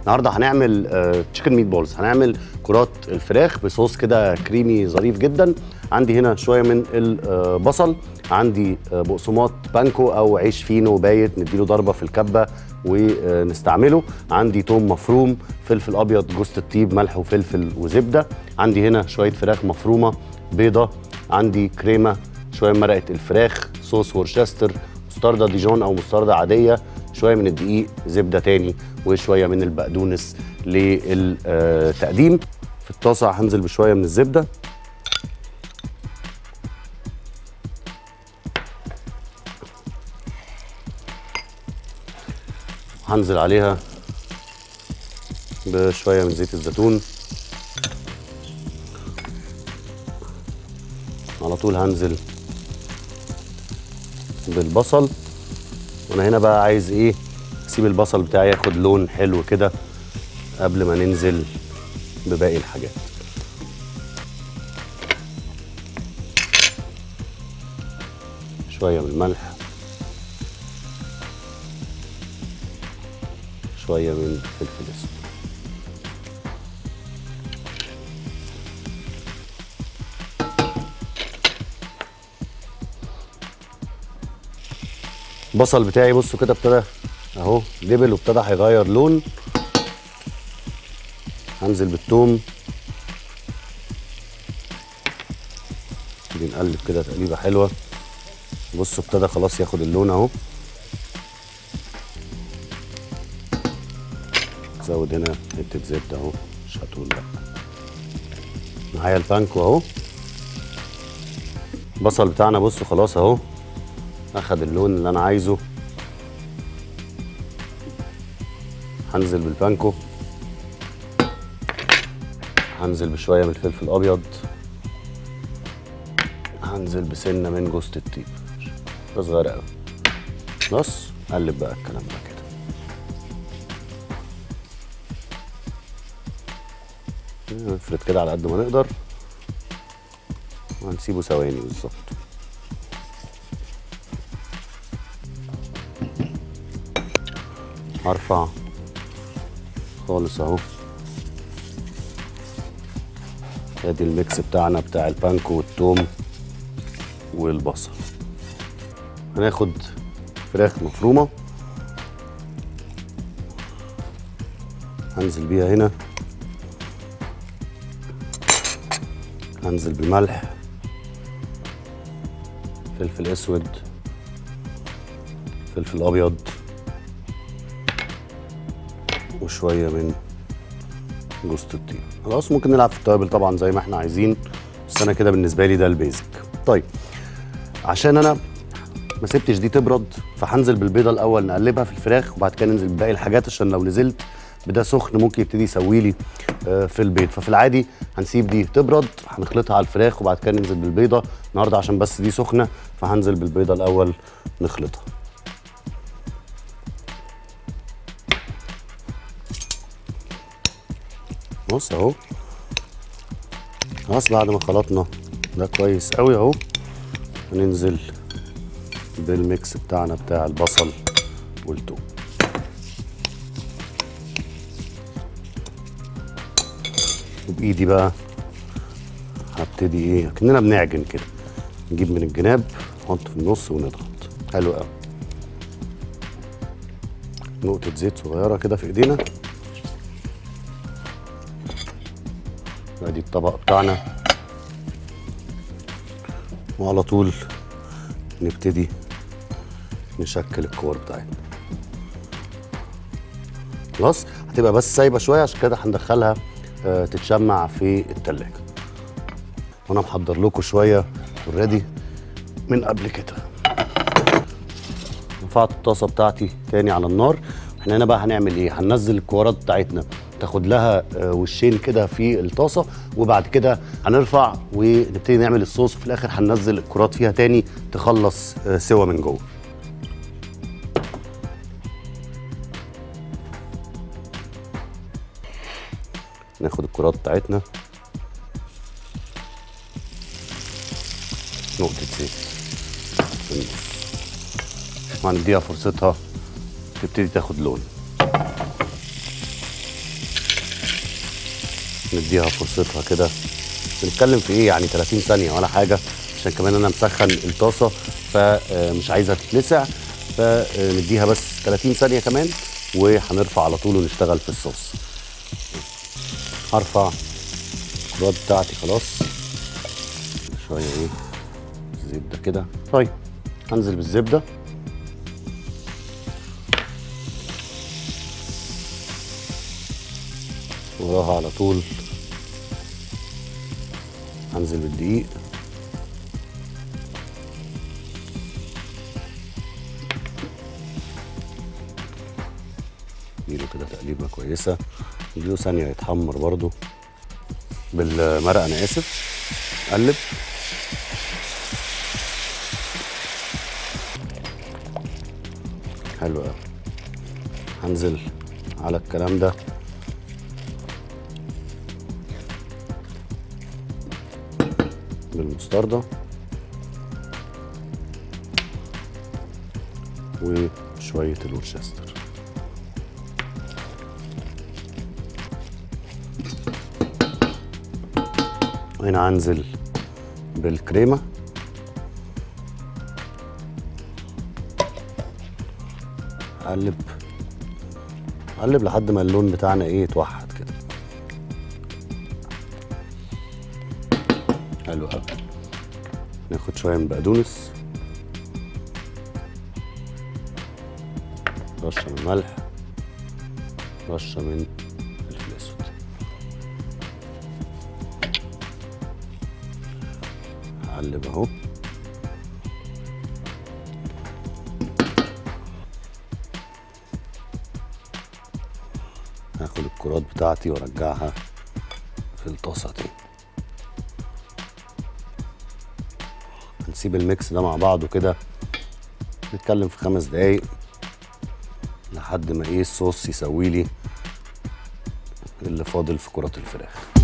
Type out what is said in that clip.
النهارده هنعمل تشيكن ميت بولز هنعمل كرات الفراخ بصوص كده كريمي ظريف جدا عندي هنا شويه من البصل عندي آه، بقسماط بانكو او عيش فينو بايت نديله ضربه في الكبه ونستعمله عندي توم مفروم فلفل ابيض جوز الطيب ملح وفلفل وزبده عندي هنا شويه فراخ مفرومه بيضه عندي كريمه شويه من مرقه الفراخ صوص ورشستر مستردة ديجون او مستردة عاديه شويه من الدقيق زبده تاني وشويه من البقدونس للتقديم في الطاسه هنزل بشويه من الزبده هنزل عليها بشويه من زيت الزيتون على طول هنزل بالبصل وانا هنا بقى عايز ايه اسيب البصل بتاعي ياخد لون حلو كده قبل ما ننزل بباقي الحاجات شويه من الملح شويه من فلفل اسود البصل بتاعي بصوا كده ابتدى اهو دبل وابتدى هيغير لون هنزل بالثوم نبتدي نقلب كده تقليبه حلوه بصوا ابتدى خلاص ياخد اللون اهو زود هنا حته زبده اهو مش هتقول لا معايا البانكو اهو البصل بتاعنا بصوا خلاص اهو اخد اللون اللي انا عايزه هنزل بالبانكو هنزل بشويه من الفلفل الابيض هنزل بسنه من جوز الطيب ده صغير قوي بص قلب بقى الكلام ده كده نفرد كده على قد ما نقدر وهنسيبه ثواني بالظبط هرفع خالص اهو ادي الميكس بتاعنا بتاع البانكو والثوم والبصل هناخد فراخ مفرومه هنزل بيها هنا هنزل بملح فلفل اسود فلفل ابيض وشويه من جوز الطيب خلاص ممكن نلعب في التوابل طبعا زي ما احنا عايزين بس انا كده بالنسبه لي ده البيزك طيب عشان انا ما سبتش دي تبرد فهنزل بالبيضه الاول نقلبها في الفراخ وبعد كده ننزل بباقي الحاجات عشان لو نزلت بده سخن ممكن يبتدي يسوي لي آه، في البيض ففي العادي هنسيب دي تبرد هنخلطها على الفراخ وبعد كده ننزل بالبيضه النهارده عشان بس دي سخنه فهنزل بالبيضه الاول نخلطها بص اهو خلاص بعد ما خلطنا ده كويس قوي اهو هننزل بالميكس بتاعنا بتاع البصل والثوم وبايدي بقى هبتدي ايه كاننا بنعجن كده نجيب من الجناب نحط في النص ونضغط حلو قوي نقطة زيت صغيرة كده في ايدينا ادي الطبق بتاعنا وعلى طول نبتدي نشكل الكور بتاعتنا خلاص هتبقى بس سايبه شويه عشان كده هندخلها آه، تتشمع في التلاجة وانا محضر لكم شويه اوريدي من قبل كده رفعت الطاسه بتاعتي تاني على النار احنا هنا بقى هنعمل ايه هننزل الكورات بتاعتنا تاخد لها آه، وشين كده في الطاسه وبعد كده هنرفع ونبتدي نعمل الصوص وفي الاخر هننزل الكرات فيها تاني تخلص آه، سوا من جوه ناخد الكرات بتاعتنا نقطة زيت في النص وهنديها فرصتها تبتدي تاخد لون نديها فرصتها كده بنتكلم في ايه يعني 30 ثانيه ولا حاجه عشان كمان انا مسخن الطاسه فمش عايزها تتلسع فنديها بس 30 ثانيه كمان وهنرفع على طول ونشتغل في الصوص هرفع الكرات بتاعتي خلاص شويه ايه زبده كده طيب هنزل بالزبده وراها على طول هنزل بالدقيق نديله كده تقليبه كويسه نديله ثانيه يتحمر برضو بالمرق انا اسف قلب حلو قوي هنزل على الكلام ده بالمستردة وشوية الورشستر هنا هنزل بالكريمة اقلب اقلب لحد ما اللون بتاعنا ايه يتوحد كده حلو قوي ناخد شويه من بقدونس رشه من ملح رشه من فلفل اسود هقلب اهو هاخد الكرات بتاعتي وارجعها في الطاسه تاني هنسيب الميكس ده مع بعضه كده نتكلم في خمس دقايق لحد ما ايه الصوص يسوي لي اللي فاضل في كرات الفراخ